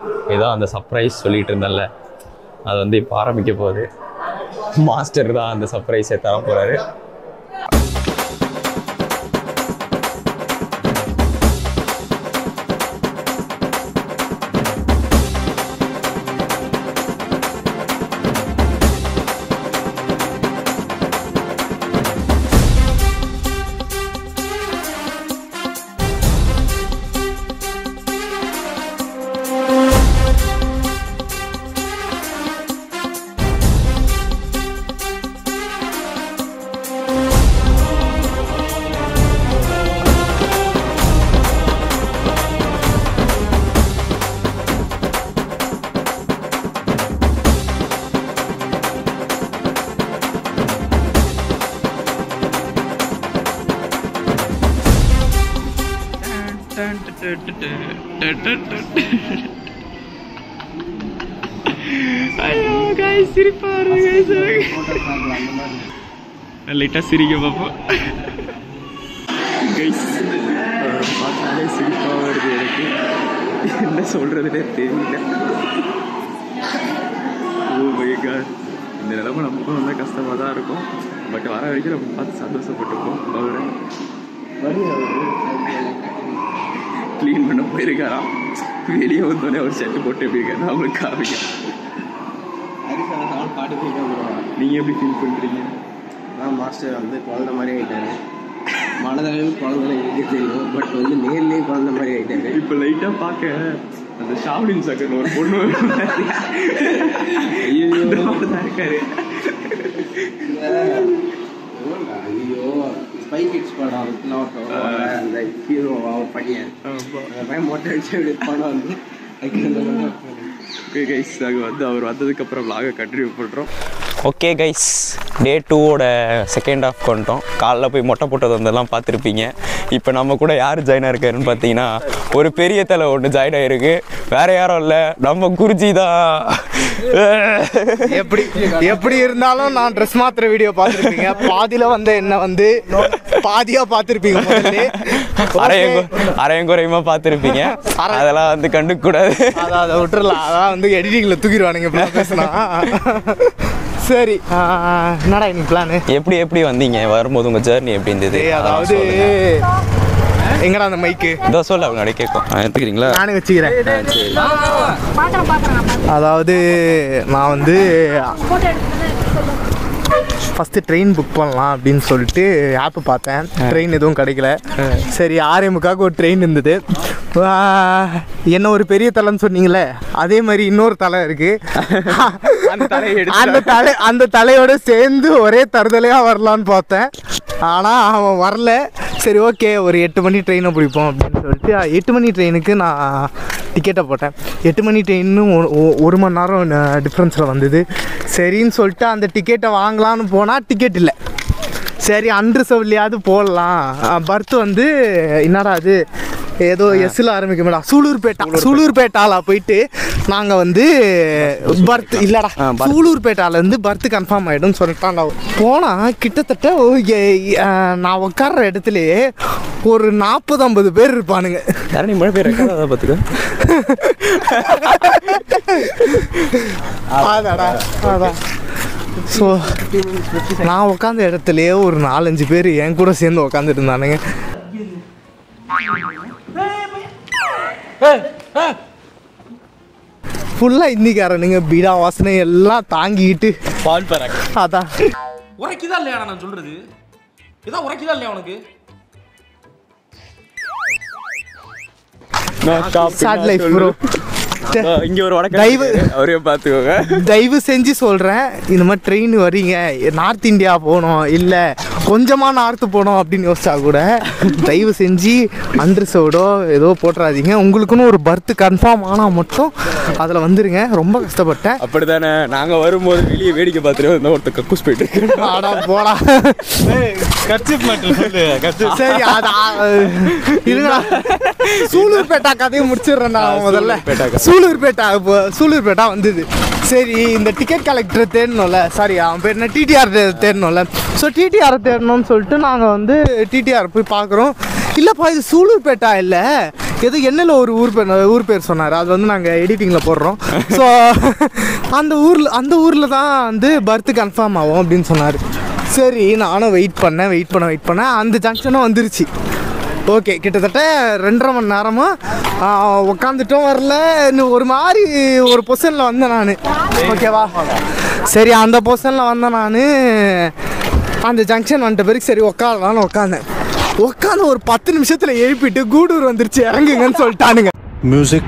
ஏதோ அந்த சர்ப்ரைஸ் சொல்லிட்டு இருந்தேன்ல அது வந்து இப்போ ஆரம்பிக்க போகுது மாஸ்டர் தான் அந்த சர்ப்ரைஸை தர போகிறாரு ஐயோ guys, சிரிப்பா வருது guys எனக்கு. லைட்டா சிரிக்க பார்ப்போம் கைஸ் பார்த்தாலே சிரிப்பா வருது எனக்கு என்ன சொல்றதுனே தெரியல ஓ மை காட் இந்த நிலைமை நமக்கும் வந்தால் கஷ்டமாக தான் இருக்கும் பட் வர வரைக்கும் நம்ம பார்த்து சந்தோஷப்பட்டுப்போம் அவரை க்ளீன் பண்ண போயிருக்காராம் வெளியே வந்தோடனே ஒரு ஷர்ட் போட்டு எப்படி இருக்காரு அவங்களுக்கு காமிக்க பாட்டு போயிட்டு வந்துடுவாங்க நீங்கள் எப்படி ஃபீல் பண்ணுறீங்க நான் மாஸ்டர் வந்து குழந்த மாதிரி ஆயிட்டாரு மனதளவு குழந்தை எனக்கு தெரியும் பட் வந்து நேர்லயே குழந்த மாதிரி ஆயிட்டாரு இப்போ லைட்டாக பார்க்க அந்த ஷாவ்லின் சக்கன் ஒரு பொண்ணு ஐயோ தான் இருக்காரு ஐயோ ஸ்பை கிட்ஸ் படம் இன்னொருத்தன் வருவான்ல, அந்த ஹீரோ அவன் பையன் அந்த பையன் மொட்டை அடிச்சு அப்படி படம் வந்து அதுக்கு அந்த படம் ஓகே கைஸ் நாங்கள் வந்து அவர் வந்ததுக்கப்புறம் vlog-அ கண்டினியூ பண்ணுறோம் ஓகே கைஸ் டே டூவோட செகண்ட் ஆஃப் கொண்டோம் காலைல போய் மொட்டை போட்டது வந்தெல்லாம் பார்த்துருப்பீங்க இப்போ நம்ம கூட யார் ஜாயின் ஆயிருக்காருன்னு பார்த்தீங்கன்னா ஒரு பெரிய தலை ஒன்று ஜாயின் ஆயிருக்கு வேற யாரும் இல்லை நம்ம குருஜி தான் எப்படி எப்படி இருந்தாலும் நான் ட்ரெஸ் மாத்திர வீடியோ பார்த்துருப்பீங்க பாதியில வந்த என்ன வந்து பாதியா பார்த்துருப்பீங்க முதல்ல அரையங்கு அரையங்குறையுமா பார்த்துருப்பீங்க அதெல்லாம் வந்து கண்டுக்க கூடாது அதான் அதை விட்டுறலாம் அதான் வந்து எடிட்டிங்ல தூக்கிடுவானுங்க இப்படி பேசினா சரி ஆஹ், என்னடா இன்னைக்கு பிளானு எப்படி எப்படி வந்தீங்க வரும்போது உங்க ஜேர்னி எப்படி இருந்தது அதெல்லாம் அதாவது சொல்லுங்க. எங்கடா அந்த மைக்கு இதோ சொல்ல அவங்க அப்படியே கேட்கும் ஆ, எடுத்துக்கிறீங்களா நானே வச்சுக்கிறேன் பாக்குறேன் பாக்குறேன் அதாவது நான் வந்து போட்டோ எடுத்து ஃபஸ்ட்டு ட்ரெயின் புக் பண்ணலாம் அப்படின்னு சொல்லிட்டு ஆப்பு பார்த்தேன் ட்ரெயின் எதுவும் கிடைக்கல சரி ஆர்எம்முக்காக ஒரு ட்ரெயின் இருந்தது ஆ, என்ன ஒரு பெரிய தலைன்னு சொன்னீங்களே அதே மாதிரி இன்னொரு தலை இருக்கு அந்த தலையை எடுத்து அந்த தலை அந்த தலையோட சேர்ந்து ஒரே தருதலையாக வரலான்னு பார்த்தேன் ஆனால் அவன் வரல சரி ஓகே ஒரு எட்டு மணி ட்ரெயினை பிடிப்போம் அப்படின்னு சொல்லிட்டு அஹ், எட்டு மணி ட்ரெயினுக்கு நான் டிக்கெட்டை போட்டேன் எட்டு மணி ட்ரெயின்னு ஒரு மணி நேரம் டிஃப்ரென்ஸில் வந்தது சரின்னு சொல்லிட்டு அந்த டிக்கெட்டை வாங்கலான்னு போனால் டிக்கெட் இல்லை சரி அன்ரிசர்வ்லையாவது போடலாம் பர்த் வந்து என்னடா அது ஏதோ எஸ்ல ஆரம்பிக்க மேடம் சூலூர்பேட்டா சூலூர்பேட்டால போயிட்டு நாங்கள் வந்து பர்த் இல்லடா சூலூர்பேட்டால இருந்து பர்த் கன்ஃபார்ம் ஆகிடும்னு சொல்லிட்டாங்க போனால் கிட்டத்தட்ட ஓ- எ- அஹ் நான் உட்கார்ற இடத்துலயே ஒரு நாற்பது ஐம்பது பேர் இருப்பானுங்க யாரும் நீ மழை பேர் அதை பார்த்துக்க அதாடா அதான் ஸோ நான் உட்காந்த இடத்துலயே ஒரு நாலஞ்சு பேர் என் கூட சேர்ந்து உட்காந்துட்டு இருந்தானுங்க ஃபுல்லாக இந்திக்காரனுங்க பீடா வாசனை எல்லாம் தாங்கிட்டு பால் பராக் அதான் உரைக்குதா இல்லையாடா நான் சொல்றது இதான் உரைக்குதா இல்லையா உனக்கு ஷார்ட் லைஃப் ப்ரோ இங்க ஒரு வடக்கு தயவு- அவரே பார்த்துக்கோங்க தயவு செஞ்சு சொல்கிறேன் இந்த மாதிரி ட்ரெயின் வரீங்க நார்த் இந்தியா போகணும் இல்லை கொஞ்சமாக நார்த்து போகணும் அப்படின்னு யோசிச்சா கூட தயவு செஞ்சு அண்ட்ரிசோடோ ஏதோ போட்டுறாதீங்க உங்களுக்குன்னு ஒரு பர்த் கன்ஃபார்ம் ஆனால் மட்டும் அதில் வந்துருங்க ரொம்ப கஷ்டப்பட்டேன் அப்படிதானே நாங்க வரும்போது வெளியே வேடிக்கை பார்த்துட்டு வந்தோம் ஒருத்தர் கக்கூஸ் போயிட்டு இருக்கு ஆடா போடா சரி அது இருங்கடா சூலூர்பேட்டா கதையை முடிச்சிடுறேன் நான் முதல்ல சூலூர்பேட்டா கதை. சூலூர்பேட்டா இப்போ சூலூர்பேட்டா வந்தது சரி இந்த டிக்கெட் கலெக்டர் தேடணும்ல சாரி அவன் பேர் என்ன டிடிஆர் தேடணும்ல ஸோ டிடிஆர் தேடணும்னு சொல்லிட்டு நாங்கள் வந்து டிடிஆர் போய் பார்க்குறோம் இல்லைப்பா இது சூலூர்பேட்டா இல்லை ஏதோ என்னல ஒரு ஊர் பேர் ஊர் பேர் சொன்னார் அது வந்து நாங்கள் எடிட்டிங்கில் போடுறோம் ஸோ அந்த ஊரில் அந்த ஊரில் தான் வந்து பர்த் கன்ஃபார்ம் ஆகும் அப்படின்னு சொன்னார் சரி நானும் வெயிட் பண்ணேன் வெயிட் பண்ண வெயிட் பண்ணேன் அந்த ஜங்ஷனும் வந்துருச்சு ஓகே கிட்டத்தட்ட ரெண்டரை மணி நேரமாக உட்காந்துட்டும் வரல இன்னும் ஒரு மாதிரி ஒரு பொசிஷனில் வந்தேன் நான் ஓகேவா சரி அந்த பொசிஷனில் வந்தேன் நான் அந்த ஜங்ஷன் வந்துட்ட பிறகு சரி உட்காரலான்னு உட்காந்தேன் உட்காந்து ஒரு பத்து நிமிஷத்தில் எழுப்பிட்டு கூடூர் வந்துருச்சு இறங்குங்கன்னு சொல்லிட்டானுங்க music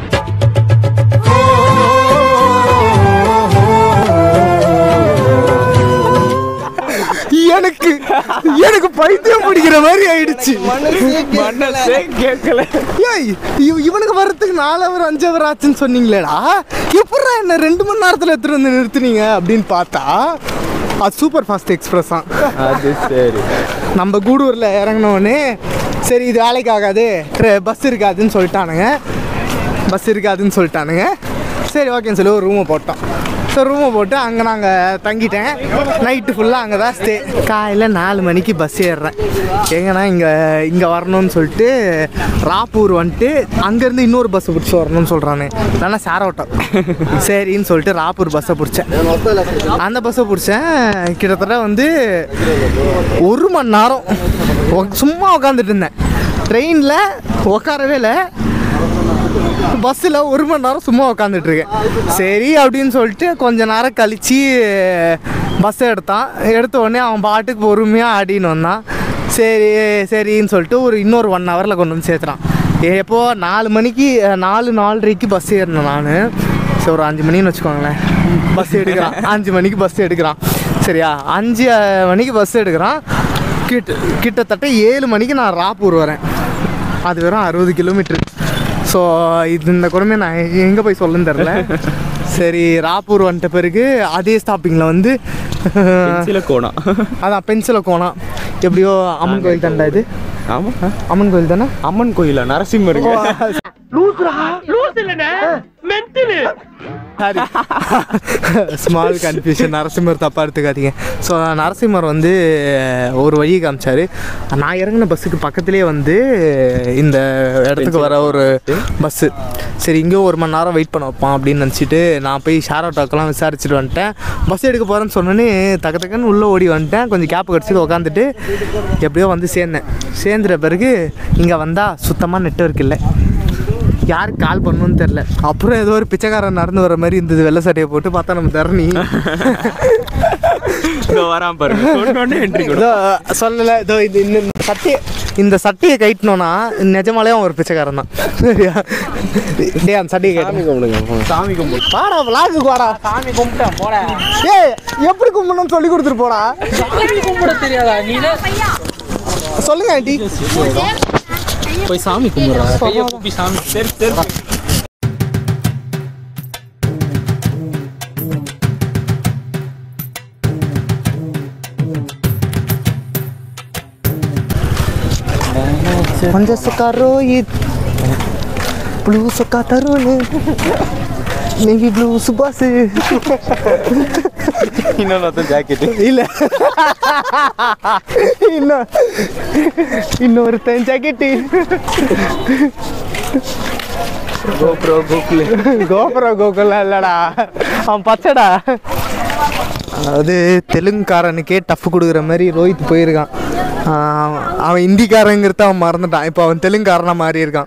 எனக்கு எனக்கு பைத்தியம் பிடிக்கிற மாதிரி ஆயிடுச்சு மனசே கேட்கல ஏய் இவ- இவனுக்கு வர்றதுக்கு நாலு அவர் அஞ்சு அவர் ஆச்சுன்னு சொன்னீங்களேடா எப்படா என்ன ரெண்டு மணி நேரத்தில் எடுத்துட்டு வந்து நிறுத்துனீங்க அப்படின்னு பார்த்தா அது சூப்பர் ஃபாஸ்ட் எக்ஸ்பிரஸ் தான் அது சரி நம்ம கூடூரில் இறங்கினோடனே சரி இது வேலைக்கு ஆகாது பஸ் இருக்காதுன்னு சொல்லிட்டானுங்க பஸ் இருக்காதுன்னு சொல்லிட்டானுங்க சரி ஓகேன்னு சொல்லி ஒரு ரூமை போட்டோம் ஸோ ரூமை போட்டு அங்கே நாங்கள் தங்கிட்டேன் நைட்டு ஃபுல்லாக அங்கே தான் ஸ்டே காலையில் நாலு மணிக்கு பஸ் ஏறுறேன் எங்கன்னா இங்கே இங்கே வரணும்னு சொல்லிட்டு ராப்பூர் வந்துட்டு அங்கேருந்து இன்னொரு பஸ்ஸை பிடிச்சி வரணும்னு சொல்கிறானே இல்லைன்னா சாரோட்டம் சரின்னு சொல்லிட்டு ராப்பூர் பஸ்ஸை பிடிச்சேன் அந்த பஸ்ஸை பிடிச்சேன் கிட்டத்தட்ட வந்து ஒரு மணி நேரம் உக்- சும்மா உட்காந்துட்டு இருந்தேன் ட்ரெயினில் உட்காரவே இல்லை பஸ்ஸில் ஒரு மணி நேரம் சும்மா உட்காந்துட்டு இருக்கேன் சரி அப்படின்னு சொல்லிட்டு கொஞ்ச நேரம் கழித்து பஸ்ஸை எடுத்தான் எடுத்த உடனே அவன் பாட்டுக்கு பொறுமையாக ஆடின்னு வந்தான் சரி சரின்னு சொல்லிட்டு ஒரு இன்னொரு ஒன் ஹவரில் கொண்டு வந்து சேர்த்துறான் எப்போ நாலு மணிக்கு அஹ், நாலு நாலரைக்கு பஸ் ஏறினேன் நான் சரி ஒரு அஞ்சு மணின்னு வச்சுக்கோங்களேன் பஸ் எடுக்கிறான் அஞ்சு மணிக்கு பஸ் எடுக்கிறான் சரியா அஞ்சு அஹ், மணிக்கு பஸ் எடுக்கிறான் கிட்ட கிட்டத்தட்ட ஏழு மணிக்கு நான் ராப்பூர் வரேன் அது வெறும் அறுபது கிலோமீட்டர் ஸோ இது இந்த கொடுமை நான் எங்கே போய் சொல்லுன்னு தெரில சரி ராப்பூர் வந்துட்ட பிறகு அதே ஸ்டாப்பிங்கில் வந்து சில கோணம் அதான் பென்சில கோணம் எப்படியோ அம்மன் கோயில் தாண்டா இது ஆமா அம்மன் கோயில் தானே அம்மன் கோயிலா நரசிம்மருங்க ஸ்மால் கன்ஃபியூஷன் நரசிம்மர் தப்பாக எடுத்துக்காதீங்க ஸோ நரசிம்மர் வந்து ஒரு வழி காமிச்சார் நான் இறங்கின பஸ்ஸுக்கு பக்கத்துலேயே வந்து இந்த இடத்துக்கு வர ஒரு பஸ்ஸு சரி இங்கேயும் ஒரு மணி நேரம் வெயிட் பண்ண வைப்பான் அப்படின்னு நினச்சிட்டு நான் போய் ஷேர் ஆட்டோக்கெல்லாம் விசாரிச்சுட்டு வந்துட்டேன் பஸ் எடுக்க போகிறேன்னு சொன்னோன்னே டக்கு டக்குன்னு உள்ளே ஓடி வந்துட்டேன் கொஞ்சம் கேப் கிடச்சிட்டு உட்காந்துட்டு எப்படியோ வந்து சேர்ந்தேன் சேர்ந்துற பிறகு இங்கே வந்தால் சுத்தமாக நெட்ஒர்க் இல்லை யாருக்கு கால் பண்ணணும்னு தெரில அப்புறம் ஏதோ ஒரு பிச்சைக்காரன் நடந்து வர மாதிரி இருந்தது வெள்ளை சட்டையை போட்டு பார்த்தா நம்ம தரணி இதோ வரான் பாருங்க சொன்னோடனே என்ட்ரி கொடு இதோ சொல்லலை இதோ இது இந்த இந்த சட்டையை இந்த சட்டையை கைட்டினோன்னா நிஜமாலே அவன் ஒரு பிச்சைக்காரன் தான் சரியா டேய் அந்த சட்டையை கைட்டு சாமி கும்பிடு வாடா விளாக்கு வாடா சாமி கும்பிட்டேன் போட ஏய் எப்படி கும்பிடணும்னு சொல்லி கொடுத்துட்டு போடா சாமி கும்பிட தெரியாதா நீ சொல்லுங்க ஆண்டி போய் சாமி கும்பிடுறா கையை கூப்பி சாமி சரி சரி पंजा सका रोहित ब्लू सका तरुण नेवी ब्लू सुबह இன்னொன்று ஜாக்கெட்டு இல்ல இன்னும் இன்னொருத்தன் ஜாக்கெட்டு கோப்ரோ கோகுல் கோபுர கோகுல இல்லடா அவன் பச்சடா அதாவது தெலுங்குக்காரனுக்கே டஃப் கொடுக்குற மாதிரி ரோஹித் போயிருக்கான் ஆஹ் அவன் ஹிந்திக்காரங்கிறத அவன் மறந்துட்டான் இப்போ அவன் தெலுங்குக்காரனா மாறி இருக்கான்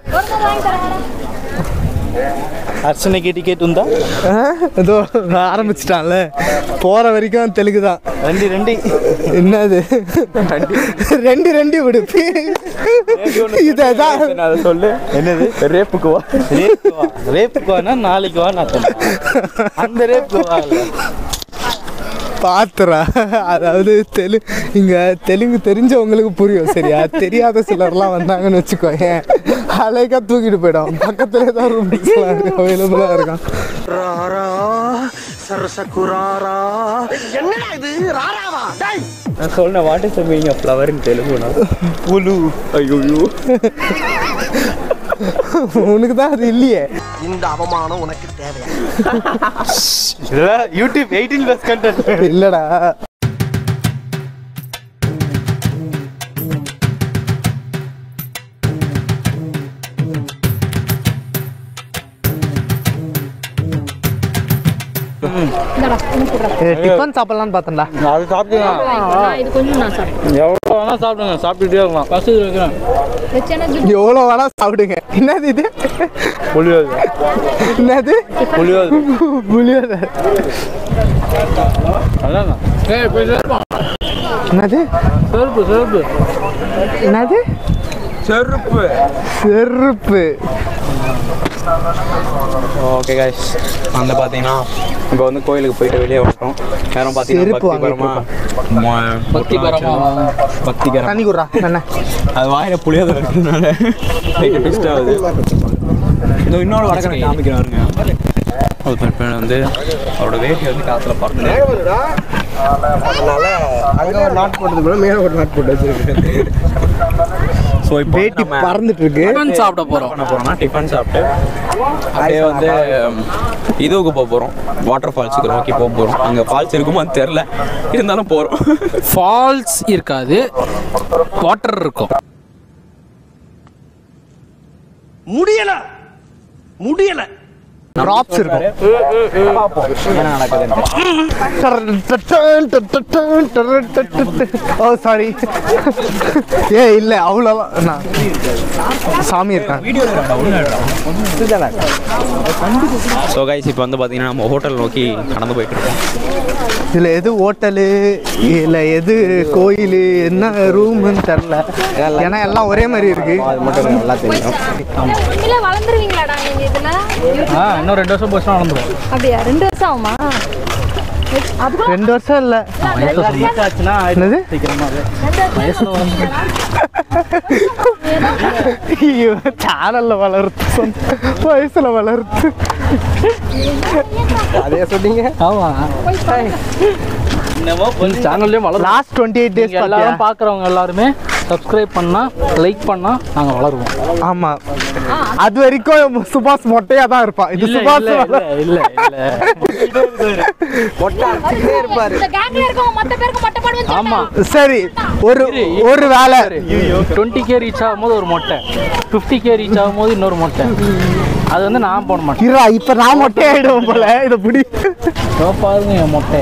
அர்ச்சனைக்கு டிக்கெட் உண்டா ஆஹ் ஏதோ ஆரம்பிச்சிட்டான்ல போற வரைக்கும் தெலுங்கு தான் ரெண்டு ரெண்டு என்னது ரெண்டு ரெண்டு விடுப்பு இதான் அதை சொல்லு என்னது ரேப்புக்கு வா ரேப்புக்கு வா ரேப்புக்கு வானா நாளைக்கு வா நான் சொன்னேன் அந்த ரேப்புக்கு வா இல்ல பாத்துறா அதாவது தெலு இங்க தெலுங்கு தெரிஞ்சவங்களுக்கு புரியும் சரியா தெரியாத சிலர்லாம் வந்தாங்கன்னு வச்சுக்கோங்க அலைக்கா தூக்கிட்டு போயிடும் பக்கத்துலேயே தான் ரூம் அவைலபிளாக இருக்கான் நான் சொன்னேன் வாட் இஸ் மீனிங் ஆஃப் ஃப்ளவர்னு தெலுங்குனா புலு ஐயோ உனக்கு தான் அது இல்லையே இதெல்லாம் யூடியூப் எயிட்டீன் ப்ளஸ் கண்டென்ட் இல்லடா இந்தாடா உனக்கு கொடுறேன். டிஃபன் சாப்பிடலாம்னு பார்த்தேன்டா அது சாப்பிட்டுக்கலாம் நான் இது கொஞ்சம் நான் சாப்பிட்டேன் எவ்வளோ வேணால் சாப்பிடுங்க சாப்பிட்டுட்டே இருக்கலாம் பசு வைக்கிறேன் வச்சேன்னா இது எவ்வளோ வேணா சாப்பிடுங்க என்னது இது புளியோது என்னது புளியோது புளியோதரை அதான் ஏய் போய் சேர்ப்பா என்னது செருப்பு செருப்பு என்னது செருப்பு செருப்பு ஓகே கைஸ் வந்து பார்த்தீங்கன்னா இப்போ வந்து கோயிலுக்கு போயிட்டு வெளியே வந்துட்டோம் நேரம் பார்த்தீங்கன்னா செருப்பு பக்தி பரமா பக்திகரம் தண்ணி குடுறா என்ன அது வாயில புளியாத இருக்கிறதுனால லைட்டு ட்விஸ்ட் ஆகுது இதோ இன்னொரு வடக்கனை காமிக்கிறாருங்க ஒரு பெண் வந்து அவரோட வேட்டி வந்து காத்துல பறந்து அதனால அங்க ஒரு நாட் போட்டது கூட மேல ஒரு நாட் போட்டு வச்சிருக்கு ஸோ இப்போ வேட்டி பறந்துட்டு இருக்கு சாப்பிட போறோம் பண்ண போறோம்னா டிஃபன் சாப்பிட்டு அப்படியே வந்து உம், இதுவுக்கு போக போகிறோம் வாட்டர் ஃபால்ஸுக்கு நோக்கி போக போகிறோம் அங்கே ஃபால்ஸ் இருக்குமான்னு தெரில இருந்தாலும் போகிறோம் ஃபால்ஸ் இருக்காது வாட்டர் இருக்கும் முடியல முடியல ட்ராப்ஸ் இருக்கும் என்ன நடக்குதுன்னு ஓ சாரி ஏ இல்ல அவ்வளோலாம் நான் சாமி இருக்காங்க ஸோ கைஸ் இப்போ வந்து பார்த்தீங்கன்னா நம்ம ஹோட்டல் நோக்கி நடந்து போயிட்டு இருக்கோம் இதுல எது ஹோட்டலு இல்ல எது கோயில் என்ன ரூம்னு தெரில ஏன்னா எல்லாம் ஒரே மாதிரி இருக்கு அது மட்டும் எனக்கு நல்லா தெரியும் உண்மையிலே வளர்ந்துருவீங்களாடா நீங்க இதுல ஆ இன்னும் ரெண்டு வருஷம் போச்சுன்னா வளர்ந்துடும் அப்படியா ரெண்டு வருஷம் ஆகுமா அதுக்குள்ள ரெண்டு வருஷம் இல்ல ரெண்டு வருஷம் ஆச்சுன்னா என்னது சீக்கிரமாவே ரெண்டு வருஷம் ஐயோ சேனல்ல வளருது சொந்த வயசுல வளருது அதே சொன்னீங்க ஆமா என்னமோ சேனல்லையும் வளரும் லாஸ்ட் டுவெண்ட்டி எயிட் டேஸ் நீங்க எல்லாரும் பார்க்குறவங்க எல்லாருமே சப்ஸ்கிரைப் பண்ணா லைக் பண்ணா நாங்க வளருவோம் ஆமா அது வரைக்கும் சுபாஷ் மொட்டையா தான் இருப்பான் இது இல்ல சுபாஷ் இல்ல இல்ல இல்ல இல்ல இந்த கேங்ல இருக்கவங்க மொத்த பேருக்கு மொட்டை போடுவேன்னு ஆமா சரி ஒரு ஒரு வேலை டுவெண்ட்டி கே ரீச் ஆகும்போது ஒரு மொட்டை ஃபிஃப்டி கே ரீச் ஆகும்போது இன்னொரு மொட்டை அது வந்து நான் போட மாட்டேன் இரா இப்ப நான் மொட்டை ஆயிடுவோம் போல இத புடி இதோ பாருங்க என் மொட்டை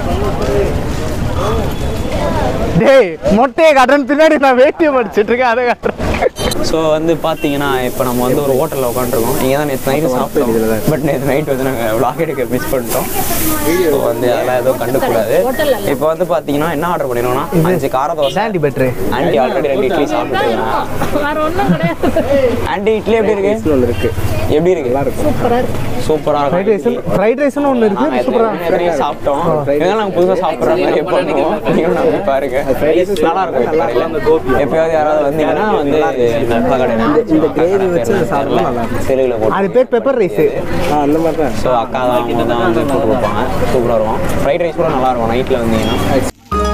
டேய் மொட்டையை கடன் பின்னாடி நான் வேட்டியை படிச்சிட்டு இருக்கேன் அதை கட்டுறேன் ஸோ வந்து பார்த்தீங்கன்னா இப்போ நம்ம வந்து ஒரு ஹோட்டலில் உட்காந்துருக்கோம் இங்கே தான் நேற்று நைட்டு சாப்பிட்டோம் பட் நேற்று நைட் வந்து நாங்கள் vlog எடுக்க மிஸ் பண்ணிட்டோம் ஸோ வந்து அதெல்லாம் எதுவும் கண்டுக்கூடாது இப்போ வந்து பார்த்தீங்கன்னா என்ன ஆர்டர் பண்ணிருக்கோம்னா அஞ்சு கார தோசை சாண்டி பெட்ரு ஆண்டி ஆல்ரெடி ரெண்டு இட்லி சாப்பிட்டுருக்கேன் வேற ஒண்ணும் கிடையாது ஆண்டி இட்லி எப்படி இருக்கு ஒன்று இருக்கு எப்படி இருக்கு சூப்பரா இருக்கு சூப்பராக ஃப்ரைட் ரைஸ் இருக்கும் ஃப்ரைட் ரைஸ்னு ஒன்று இருக்கு நாங்கள் சூப்பரா நிறைய சாப்பிட்டோம் இதெல்லாம் நாங்கள் புதுசாக சாப்பிட்ற மாதிரி பண்ணுவோம் நீங்களும் நாங்கள் பாருங்க நல்லா இருக்கும் இந்த கடையில் எப்பயாவது யாராவது வந்தீங்கன்னா வந்து நல்ல கடை இந்த கிரேவி வச்சு சாப்பிட்டா நல்லா இருக்கும் தெலுங்குல போட்டு அது பேர் பெப்பர் ரைஸ் ஆ அந்த மாதிரி தான் ஸோ அக்கா தான் அவங்க தான் வந்து போட்டு கொடுப்பாங்க சூப்பராக இருக்கும் ஃப்ரைட் ரைஸ் கூட நல்லா இருக்கும் நைட்டில் வந்தீங்கன்னா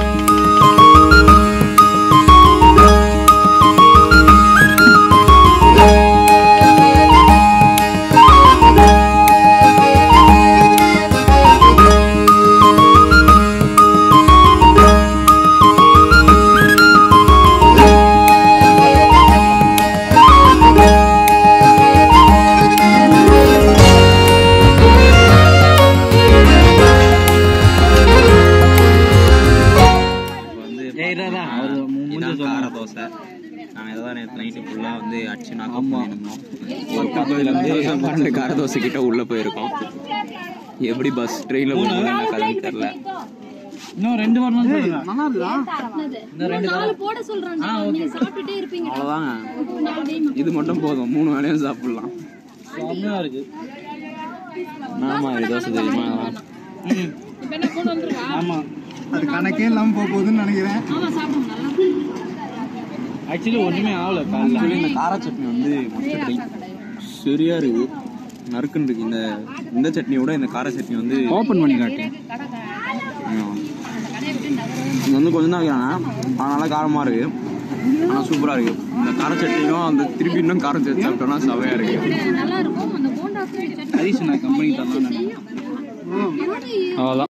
இதுதான் கார தோசை நாங்கள் இதை தான் நேற்று நைட்டு ஃபுல்லாக வந்து அடிச்சு நாங்கள் பண்ணியிருந்தோம் ஒரு பக்கத்துலேருந்து பன்னெண்டு கார தோசை கிட்ட உள்ளே போயிருக்கோம் எப்படி பஸ் ட்ரெயினில் போகும்போது என்ன கதைன்னு தெரில இன்னும் ரெண்டு வரணும் சொல்லுங்க நாலு போட சொல்றேன் நீங்க சாப்பிட்டுட்டே இருப்பீங்க அவ்வளோதாங்க இது மட்டும் போதும் மூணு வேளையும் சாப்பிட்லாம் செம்மையா இருக்கு ஆமாம் இது தோசை தெரியுமா இப்ப என்ன கொண்டு வந்துருக்கா ஆமா அது கணக்கே இல்லாமல் போக போகுதுன்னு நினைக்கிறேன் ஆமா சாப்பிடுங்க நல்லா ஆக்சுவலி ஒண்ணுமே ஆகல காலைல இந்த கார சட்னி வந்து மொத்த ட்ரை சரியா இருக்கு நறுக்குன்னு இருக்கு இந்த இந்த சட்னியோட இந்த கார சட்னி வந்து ஓப்பன் பண்ணி காட்டேன் இது வந்து கொஞ்சம் தான் வைக்கிறாங்க அதனால காரமாக இருக்கு ஆனால் சூப்பராக இருக்கு இந்த கார சட்னியும் அந்த திருப்பி இன்னும் காரம் சேர்த்து சாப்பிட்டோம்னா சவையாக இருக்கு நல்லா இருக்கும் அந்த போண்டா ஹரிஷ் நான் கம்பெனி தரலாம் என்னோட அவ்வளோதான்